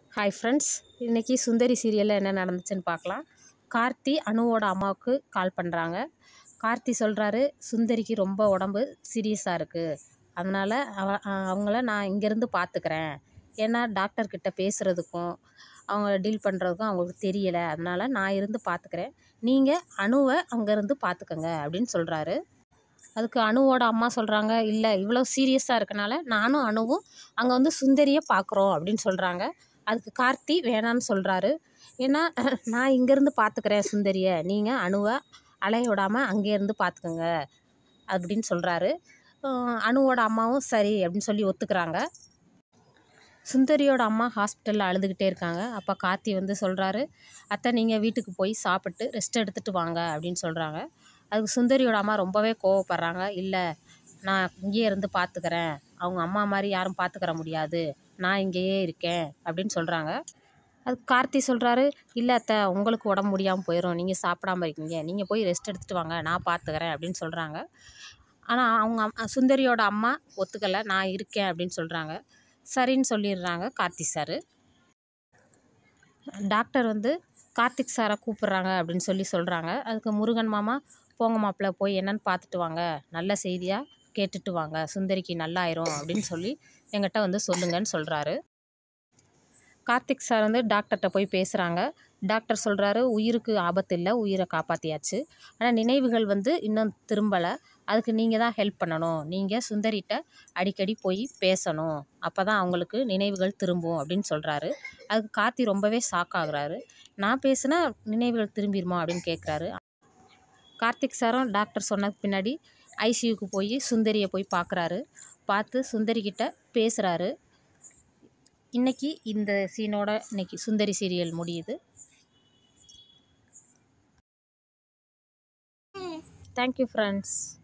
hi friends இன்றைக்கி சுந்தரி சீரியலில் என்ன நடந்துச்சுன்னு பார்க்கலாம் கார்த்தி அனுவோட அம்மாவுக்கு கால் பண்ணுறாங்க கார்த்தி சொல்கிறாரு சுந்தரிக்கு ரொம்ப உடம்பு சீரியஸாக இருக்குது அதனால் அவ அவங்கள நான் இங்கேருந்து பார்த்துக்கிறேன் ஏன்னா டாக்டர்கிட்ட பேசுகிறதுக்கும் அவங்க டீல் பண்ணுறதுக்கும் அவங்களுக்கு தெரியலை அதனால் நான் இருந்து பார்த்துக்கிறேன் நீங்கள் அணுவை அங்கேருந்து பார்த்துக்கங்க அப்படின்னு சொல்கிறாரு அதுக்கு அணுவோட அம்மா சொல்கிறாங்க இல்லை இவ்வளோ சீரியஸாக இருக்கனால நானும் அணுவும் அங்கே வந்து சுந்தரியை பார்க்குறோம் அப்படின்னு சொல்கிறாங்க அதுக்கு கார்த்தி வேணான்னு சொல்கிறாரு ஏன்னா நான் இங்கேருந்து பார்த்துக்கிறேன் சுந்தரியை நீங்கள் அணுவை அலைய விடாமல் அங்கேருந்து பார்த்துக்கோங்க அப்படின்னு சொல்கிறாரு அணுவோட அம்மாவும் சரி அப்படின்னு சொல்லி ஒத்துக்கிறாங்க சுந்தரியோட அம்மா ஹாஸ்பிட்டலில் அழுதுகிட்டே இருக்காங்க அப்போ கார்த்தி வந்து சொல்கிறாரு அத்தை நீங்கள் வீட்டுக்கு போய் சாப்பிட்டு ரெஸ்ட் எடுத்துகிட்டு வாங்க அப்படின்னு சொல்கிறாங்க அதுக்கு சுந்தரியோட அம்மா ரொம்பவே கோவப்படுறாங்க இல்லை நான் இங்கேயே இருந்து பார்த்துக்கிறேன் அவங்க அம்மா மாதிரி யாரும் பார்த்துக்கிற முடியாது நான் இங்கேயே இருக்கேன் அப்படின்னு சொல்கிறாங்க அதுக்கு கார்த்தி சொல்கிறாரு இல்லை அத்தை உங்களுக்கு உடம்பு முடியாமல் போயிடும் நீங்கள் சாப்பிடாம இருக்கீங்க நீங்கள் போய் ரெஸ்ட் எடுத்துகிட்டு வாங்க நான் பார்த்துக்கிறேன் அப்படின்னு சொல்கிறாங்க ஆனால் அவங்க அம் சுந்தரியோட அம்மா ஒத்துக்கலை நான் இருக்கேன் அப்படின்னு சொல்கிறாங்க சரின்னு சொல்லிடுறாங்க கார்த்தி சார் டாக்டர் வந்து கார்த்திக் சாரை கூப்பிட்றாங்க அப்படின்னு சொல்லி சொல்கிறாங்க அதுக்கு முருகன் மாமா போங்க மாப்பிள்ள போய் என்னன்னு பார்த்துட்டு வாங்க நல்ல செய்தியாக கேட்டுட்டு வாங்க சுந்தரிக்கு நல்லாயிரும் அப்படின்னு சொல்லி எங்கிட்ட வந்து சொல்லுங்கன்னு சொல்கிறாரு கார்த்திக் சார் வந்து டாக்டர்கிட்ட போய் பேசுகிறாங்க டாக்டர் சொல்கிறாரு உயிருக்கு ஆபத்து இல்லை உயிரை காப்பாற்றியாச்சு ஆனால் நினைவுகள் வந்து இன்னும் திரும்பலை அதுக்கு நீங்கள் தான் ஹெல்ப் பண்ணணும் நீங்கள் சுந்தரிட்ட அடிக்கடி போய் பேசணும் அப்போ தான் அவங்களுக்கு நினைவுகள் திரும்பும் அப்படின்னு சொல்கிறாரு அதுக்கு கார்த்தி ரொம்பவே ஷாக் ஆகுறாரு நான் பேசுனா நினைவுகள் திரும்பிடுமா அப்படின்னு கேட்குறாரு கார்த்திக் சாரும் டாக்டர் சொன்னதுக்கு பின்னாடி ஐசியூக்கு போய் சுந்தரியை போய் பார்க்குறாரு பார்த்து சுந்தரிக்கிட்ட பேசுகிறாரு இன்றைக்கி இந்த சீனோட இன்னைக்கு சுந்தரி சீரியல் முடியுது தேங்க்யூ ஃப்ரெண்ட்ஸ்